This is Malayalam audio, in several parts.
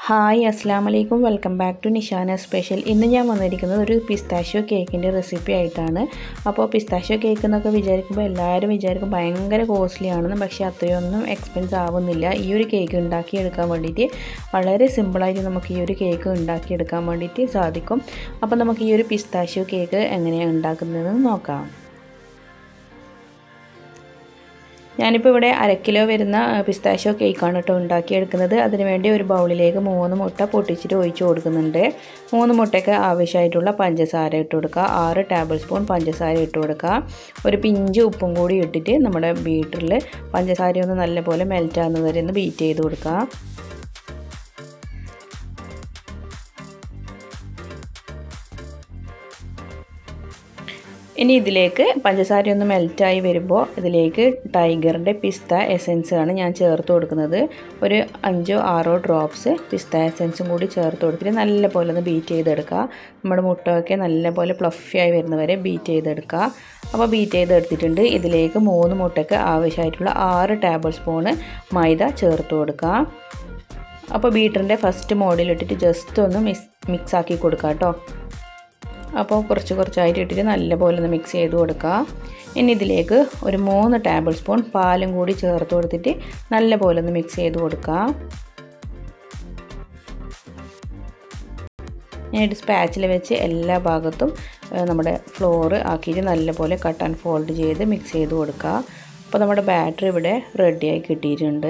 ഹായ് അസ്സാം വലൈക്കും welcome back to Nishana special ഇന്ന് ഞാൻ വന്നിരിക്കുന്നത് ഒരു പിസ്താഷ്യോ കേക്കിൻ്റെ റെസിപ്പി ആയിട്ടാണ് അപ്പോൾ പിസ്താഷ്യോ കേക്ക് എന്നൊക്കെ വിചാരിക്കുമ്പോൾ എല്ലാവരും വിചാരിക്കും ഭയങ്കര കോസ്റ്റ്ലി ആണെന്ന് പക്ഷേ അത്രയൊന്നും എക്സ്പെൻസ് ആവുന്നില്ല ഈ ഒരു കേക്ക് ഉണ്ടാക്കിയെടുക്കാൻ വേണ്ടിയിട്ട് വളരെ സിമ്പിളായിട്ട് നമുക്ക് ഈ ഒരു കേക്ക് ഉണ്ടാക്കിയെടുക്കാൻ വേണ്ടിയിട്ട് സാധിക്കും അപ്പോൾ നമുക്ക് ഈ ഒരു പിസ്താഷ്യോ കേക്ക് എങ്ങനെയാണ് ഉണ്ടാക്കുന്നതെന്ന് നോക്കാം ഞാനിപ്പോൾ ഇവിടെ അര കിലോ വരുന്ന പിസ്താഷ്യോ കേക്കാണ് കേട്ടോ ഉണ്ടാക്കിയെടുക്കുന്നത് അതിനുവേണ്ടി ഒരു ബൗളിലേക്ക് മൂന്ന് മുട്ട പൊട്ടിച്ചിട്ട് ഒഴിച്ചു കൊടുക്കുന്നുണ്ട് മൂന്ന് മുട്ടയ്ക്ക് ആവശ്യമായിട്ടുള്ള പഞ്ചസാര ഇട്ട് കൊടുക്കുക ആറ് ടേബിൾ സ്പൂൺ പഞ്ചസാര ഇട്ട് കൊടുക്കുക ഒരു പിഞ്ച് ഉപ്പും കൂടി ഇട്ടിട്ട് നമ്മുടെ ബീറ്ററിൽ പഞ്ചസാര ഒന്ന് നല്ലപോലെ മെൽറ്റ് ആകുന്നത് വരെ ഒന്ന് ബീറ്റ് ചെയ്ത് കൊടുക്കുക ഇനി ഇതിലേക്ക് പഞ്ചസാര ഒന്ന് മെൽറ്റായി വരുമ്പോൾ ഇതിലേക്ക് ടൈഗറിൻ്റെ പിസ്ത എസെൻസ് ആണ് ഞാൻ ചേർത്ത് കൊടുക്കുന്നത് ഒരു അഞ്ചോ ആറോ ഡ്രോപ്സ് പിസ്ത എസെൻസും കൂടി ചേർത്ത് കൊടുത്തിട്ട് നല്ലപോലെ ഒന്ന് ബീറ്റ് ചെയ്തെടുക്കുക നമ്മുടെ മുട്ടയൊക്കെ നല്ലപോലെ ഫ്ലഫി ആയി വരുന്നവരെ ബീറ്റ് ചെയ്തെടുക്കുക അപ്പോൾ ബീറ്റ് ചെയ്തെടുത്തിട്ടുണ്ട് ഇതിലേക്ക് മൂന്ന് മുട്ടയ്ക്ക് ആവശ്യമായിട്ടുള്ള ആറ് ടേബിൾ സ്പൂണ് മൈദ ചേർത്ത് കൊടുക്കുക അപ്പോൾ ബീറ്ററിൻ്റെ ഫസ്റ്റ് മോഡിലിട്ടിട്ട് ജസ്റ്റ് ഒന്ന് മിക്സ് മിക്സ് ആക്കി കൊടുക്കുക കേട്ടോ അപ്പോൾ കുറച്ച് കുറച്ചായിട്ട് ഇട്ടിട്ട് നല്ലപോലെ ഒന്ന് മിക്സ് ചെയ്ത് കൊടുക്കുക ഇനി ഇതിലേക്ക് ഒരു മൂന്ന് ടേബിൾ സ്പൂൺ പാലും കൂടി ചേർത്ത് കൊടുത്തിട്ട് നല്ലപോലെ ഒന്ന് മിക്സ് ചെയ്ത് കൊടുക്കുക ഞാനിട്ട് സ്പാച്ചിൽ വെച്ച് എല്ലാ ഭാഗത്തും നമ്മുടെ ഫ്ലോറ് ആക്കിയിട്ട് നല്ലപോലെ കട്ട് ആൻഡ് ഫോൾഡ് ചെയ്ത് മിക്സ് ചെയ്ത് കൊടുക്കുക അപ്പോൾ നമ്മുടെ ബാറ്ററി ഇവിടെ റെഡിയായി കിട്ടിയിട്ടുണ്ട്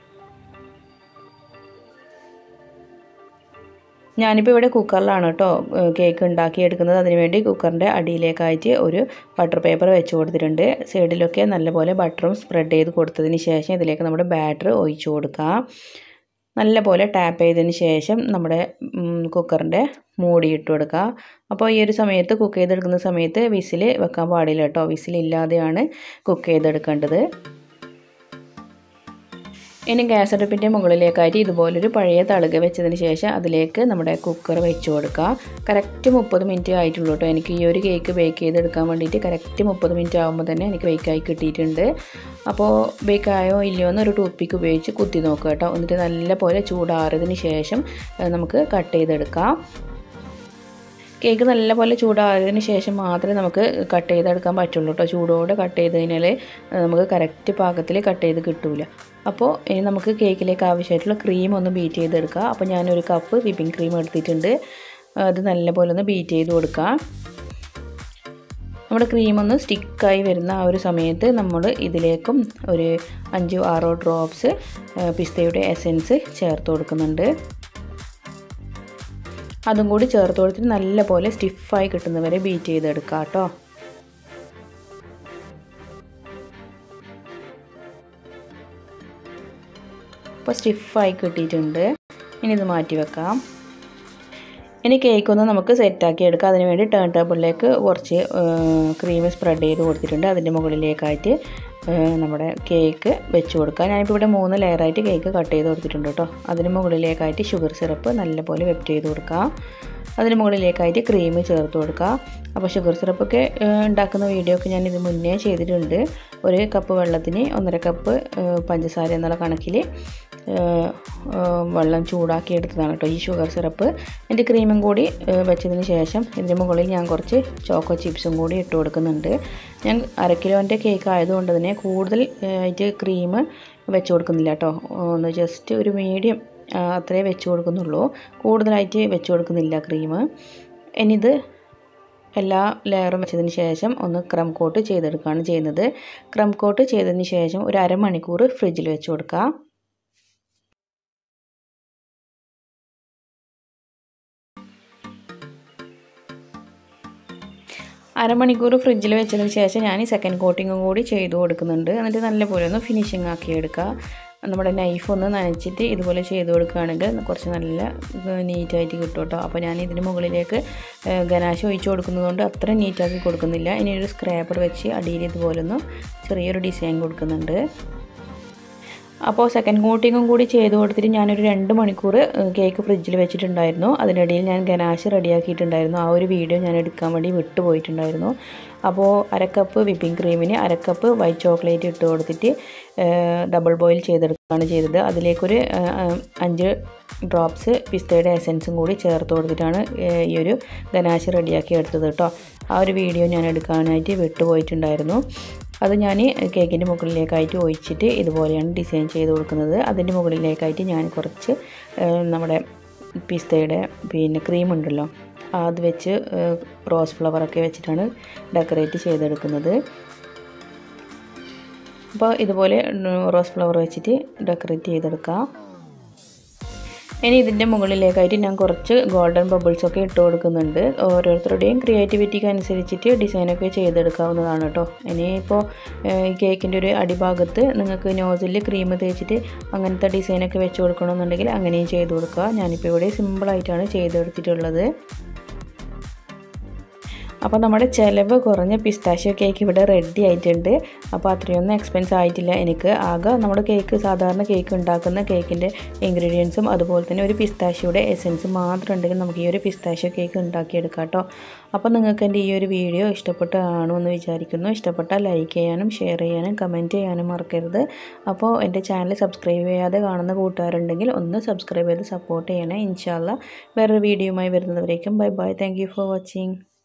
ഞാനിപ്പോൾ ഇവിടെ കുക്കറിലാണ് കേട്ടോ കേക്ക് ഉണ്ടാക്കിയെടുക്കുന്നത് അതിനുവേണ്ടി കുക്കറിൻ്റെ അടിയിലേക്കായിട്ട് ഒരു ബട്ടർ പേപ്പർ വെച്ച് കൊടുത്തിട്ടുണ്ട് സൈഡിലൊക്കെ നല്ലപോലെ ബട്ടറും സ്പ്രെഡ് ചെയ്ത് കൊടുത്തതിന് ശേഷം ഇതിലേക്ക് നമ്മുടെ ബാറ്റർ ഒഴിച്ചു കൊടുക്കുക നല്ലപോലെ ടാപ്പ് ചെയ്തതിന് ശേഷം നമ്മുടെ കുക്കറിൻ്റെ മൂടി ഇട്ട് കൊടുക്കുക അപ്പോൾ ഈ ഒരു സമയത്ത് കുക്ക് ചെയ്തെടുക്കുന്ന സമയത്ത് വിസിൽ വെക്കാൻ പാടില്ല കേട്ടോ വിസിലില്ലാതെയാണ് കുക്ക് ചെയ്തെടുക്കേണ്ടത് ഇനി ഗ്യാസ് അടുപ്പിൻ്റെ മുകളിലേക്കായിട്ട് ഇതുപോലൊരു പഴയ തളുക വെച്ചതിന് ശേഷം അതിലേക്ക് നമ്മുടെ കുക്കർ വെച്ച് കൊടുക്കുക കറക്റ്റ് മുപ്പത് മിനിറ്റ് ആയിട്ടുള്ളൂ കേട്ടോ എനിക്ക് ഈ ഒരു കേക്ക് ബേക്ക് ചെയ്തെടുക്കാൻ വേണ്ടിയിട്ട് കറക്റ്റ് മുപ്പത് മിനിറ്റ് ആകുമ്പോൾ തന്നെ എനിക്ക് ബേക്കായി കിട്ടിയിട്ടുണ്ട് അപ്പോൾ ബേക്കായോ ഇല്ലയോ എന്ന് ഒരു ടൂപ്പിക്ക് ഉപയോഗിച്ച് കുത്തി നോക്കുക കേട്ടോ എന്നിട്ട് നല്ലപോലെ ചൂടാറിയതിന് ശേഷം നമുക്ക് കട്ട് ചെയ്തെടുക്കാം കേക്ക് നല്ലപോലെ ചൂടാറിയതിന് ശേഷം മാത്രമേ നമുക്ക് കട്ട് ചെയ്തെടുക്കാൻ പറ്റുള്ളൂ കേട്ടോ ചൂടോടെ കട്ട് ചെയ്ത് കഴിഞ്ഞാൽ നമുക്ക് കറക്റ്റ് പാകത്തിൽ കട്ട് ചെയ്ത് കിട്ടില്ല അപ്പോൾ ഇനി നമുക്ക് കേക്കിലേക്ക് ആവശ്യമായിട്ടുള്ള ക്രീം ഒന്ന് ബീറ്റ് ചെയ്തെടുക്കുക അപ്പോൾ ഞാനൊരു കപ്പ് വിപ്പിംഗ് ക്രീം എടുത്തിട്ടുണ്ട് അത് നല്ലപോലെ ഒന്ന് ബീറ്റ് ചെയ്ത് കൊടുക്കുക നമ്മുടെ ക്രീം ഒന്ന് സ്റ്റിക്കായി വരുന്ന ആ ഒരു സമയത്ത് നമ്മൾ ഇതിലേക്കും ഒരു അഞ്ചോ ആറോ ഡ്രോപ്സ് പിസ്തയുടെ എസെൻസ് ചേർത്ത് കൊടുക്കുന്നുണ്ട് അതും കൂടി ചേർത്ത് കൊടുത്തിട്ട് നല്ലപോലെ സ്റ്റിഫായി കിട്ടുന്നവരെ ബീറ്റ് ചെയ്തെടുക്കുക കേട്ടോ ഇപ്പോൾ സ്റ്റിഫായി കിട്ടിയിട്ടുണ്ട് ഇനി ഇത് മാറ്റി വെക്കാം ഇനി കേക്ക് ഒന്ന് നമുക്ക് സെറ്റാക്കി എടുക്കാം അതിന് വേണ്ടി ടേൺ ടേബിളിലേക്ക് കുറച്ച് ക്രീം സ്പ്രെഡ് ചെയ്ത് കൊടുത്തിട്ടുണ്ട് അതിൻ്റെ മുകളിലേക്കായിട്ട് നമ്മുടെ കേക്ക് വെച്ച് കൊടുക്കുക ഞാനിപ്പോൾ ഇവിടെ മൂന്ന് ലെയറായിട്ട് കേക്ക് കട്ട് ചെയ്ത് കൊടുത്തിട്ടുണ്ട് കേട്ടോ അതിന് മുകളിലേക്കായിട്ട് ഷുഗർ സിറപ്പ് നല്ലപോലെ വെപ്പ് ചെയ്ത് കൊടുക്കുക അതിന് മുകളിലേക്കായിട്ട് ക്രീം ചേർത്ത് കൊടുക്കുക അപ്പോൾ ഷുഗർ സിറപ്പൊക്കെ ഉണ്ടാക്കുന്ന വീഡിയോ ഒക്കെ ഞാൻ ഇത് മുന്നേ ചെയ്തിട്ടുണ്ട് ഒരു കപ്പ് വെള്ളത്തിന് ഒന്നര കപ്പ് പഞ്ചസാര എന്നുള്ള കണക്കിൽ വെള്ളം ചൂടാക്കി എടുത്തതാണ് കേട്ടോ ഈ ഷുഗർ സിറപ്പ് എൻ്റെ ക്രീമും കൂടി വെച്ചതിന് ശേഷം ഇതിന് മുകളിൽ ഞാൻ കുറച്ച് ചോക്കോ ചിപ്സും കൂടി ഇട്ട് കൊടുക്കുന്നുണ്ട് ഞാൻ അര കിലോൻ്റെ കേക്ക് ആയതുകൊണ്ട് തന്നെ കൂടുതൽ ആയിട്ട് ക്രീം വെച്ച് കൊടുക്കുന്നില്ല കേട്ടോ ഒന്ന് ജസ്റ്റ് ഒരു മീഡിയം അത്രേ വെച്ച് കൊടുക്കുന്നുള്ളൂ കൂടുതലായിട്ട് വെച്ച് കൊടുക്കുന്നില്ല ക്രീം ഇനിയിത് എല്ലാ ലെയറും വെച്ചതിന് ശേഷം ഒന്ന് ക്രം കോട്ട് ചെയ്തെടുക്കുകയാണ് ചെയ്യുന്നത് ക്രം കോട്ട് ചെയ്തതിന് ശേഷം ഒരു അരമണിക്കൂർ ഫ്രിഡ്ജിൽ വെച്ച് കൊടുക്കുക അരമണിക്കൂർ ഫ്രിഡ്ജിൽ വെച്ചതിന് ശേഷം ഞാൻ ഈ സെക്കൻഡ് കോട്ടിങ്ങും കൂടി ചെയ്ത് കൊടുക്കുന്നുണ്ട് എന്നിട്ട് നല്ലപോലെ ഒന്ന് ഫിനിഷിങ് ആക്കി എടുക്കുക നമ്മുടെ നൈഫ് ഒന്ന് നനച്ചിട്ട് ഇതുപോലെ ചെയ്ത് കൊടുക്കുകയാണെങ്കിൽ കുറച്ച് നല്ല നീറ്റായിട്ട് കിട്ടും കേട്ടോ അപ്പോൾ ഞാൻ ഇതിന് മുകളിലേക്ക് ഗനാശ ഒഴിച്ച് കൊടുക്കുന്നതുകൊണ്ട് അത്ര നീറ്റാക്കി കൊടുക്കുന്നില്ല ഇനി ഒരു സ്ക്രാപ്പർ വെച്ച് അടിയിൽ ഇതുപോലെ ഒന്ന് ചെറിയൊരു ഡിസൈൻ കൊടുക്കുന്നുണ്ട് അപ്പോൾ സെക്കൻഡ് കോട്ടിങ്ങും കൂടി ചെയ്ത് കൊടുത്തിട്ട് ഞാനൊരു രണ്ട് മണിക്കൂർ കേക്ക് ഫ്രിഡ്ജിൽ വെച്ചിട്ടുണ്ടായിരുന്നു അതിനിടയിൽ ഞാൻ ഗനാശ് റെഡിയാക്കിയിട്ടുണ്ടായിരുന്നു ആ ഒരു വീഡിയോ ഞാൻ എടുക്കാൻ വേണ്ടി വിട്ടുപോയിട്ടുണ്ടായിരുന്നു അപ്പോൾ അരക്കപ്പ് വിപ്പിംഗ് ക്രീമിന് അരക്കപ്പ് വൈറ്റ് ചോക്ലേറ്റ് ഇട്ട് കൊടുത്തിട്ട് ഡബിൾ ബോയിൽ ചെയ്തെടുക്കുകയാണ് ചെയ്തത് അതിലേക്കൊരു അഞ്ച് ഡ്രോപ്സ് പിസ്തയുടെ എസൻസും കൂടി ചേർത്ത് കൊടുത്തിട്ടാണ് ഈ ഒരു ഗനാശ് റെഡിയാക്കി എടുത്തത് കേട്ടോ ആ ഒരു വീഡിയോ ഞാൻ എടുക്കാനായിട്ട് വിട്ടുപോയിട്ടുണ്ടായിരുന്നു അത് ഞാൻ കേക്കിൻ്റെ മുകളിലേക്കായിട്ട് ഒഴിച്ചിട്ട് ഇതുപോലെയാണ് ഡിസൈൻ ചെയ്ത് കൊടുക്കുന്നത് അതിൻ്റെ മുകളിലേക്കായിട്ട് ഞാൻ കുറച്ച് നമ്മുടെ പിസ്തയുടെ പിന്നെ ക്രീം ഉണ്ടല്ലോ അത് വെച്ച് റോസ് ഫ്ലവറൊക്കെ വെച്ചിട്ടാണ് ഡെക്കറേറ്റ് ചെയ്തെടുക്കുന്നത് അപ്പോൾ ഇതുപോലെ റോസ് ഫ്ലവർ വെച്ചിട്ട് ഡെക്കറേറ്റ് ചെയ്തെടുക്കാം ഇനി ഇതിൻ്റെ മുകളിലേക്കായിട്ട് ഞാൻ കുറച്ച് ഗോൾഡൻ ബബിൾസൊക്കെ ഇട്ട് കൊടുക്കുന്നുണ്ട് ഓരോരുത്തരുടെയും ക്രിയേറ്റിവിറ്റിക്ക് അനുസരിച്ചിട്ട് ഡിസൈനൊക്കെ ചെയ്തെടുക്കാവുന്നതാണ് കേട്ടോ ഇനിയിപ്പോൾ ഈ കേക്കിൻ്റെ ഒരു അടിഭാഗത്ത് നിങ്ങൾക്ക് നോസിൽ ക്രീം തേച്ചിട്ട് അങ്ങനത്തെ ഡിസൈനൊക്കെ വെച്ച് കൊടുക്കണമെന്നുണ്ടെങ്കിൽ അങ്ങനെയും ചെയ്ത് കൊടുക്കുക ഞാനിപ്പോൾ ഇവിടെ സിമ്പിളായിട്ടാണ് ചെയ്തെടുത്തിട്ടുള്ളത് അപ്പോൾ നമ്മുടെ ചിലവ് കുറഞ്ഞ പിസ്താഷ്യോ കേക്ക് ഇവിടെ റെഡി ആയിട്ടുണ്ട് അപ്പോൾ അത്രയൊന്നും എക്സ്പെൻസ് ആയിട്ടില്ല എനിക്ക് ആകെ നമ്മുടെ കേക്ക് സാധാരണ കേക്ക് ഉണ്ടാക്കുന്ന കേക്കിൻ്റെ ഇൻഗ്രീഡിയൻസും അതുപോലെ തന്നെ ഒരു പിസ്താഷ്യോയുടെ എസൻസ് മാത്രം ഉണ്ടെങ്കിൽ നമുക്ക് ഈ ഒരു പിസ്താഷ്യോ കേക്ക് ഉണ്ടാക്കിയെടുക്കാം കേട്ടോ അപ്പോൾ നിങ്ങൾക്ക് എൻ്റെ ഈ ഒരു വീഡിയോ ഇഷ്ടപ്പെട്ടാണോ എന്ന് വിചാരിക്കുന്നു ഇഷ്ടപ്പെട്ടാൽ ലൈക്ക് ചെയ്യാനും ഷെയർ ചെയ്യാനും കമൻറ്റ് ചെയ്യാനും മറക്കരുത് അപ്പോൾ എൻ്റെ ചാനൽ സബ്സ്ക്രൈബ് ചെയ്യാതെ കാണുന്ന കൂട്ടുകാരുണ്ടെങ്കിൽ ഒന്ന് സബ്സ്ക്രൈബ് ചെയ്ത് സപ്പോർട്ട് ചെയ്യണേ ഇൻഷാല്ല വേറൊരു വീഡിയോയുമായി വരുന്നതുവരേക്കും bye bye thank for watching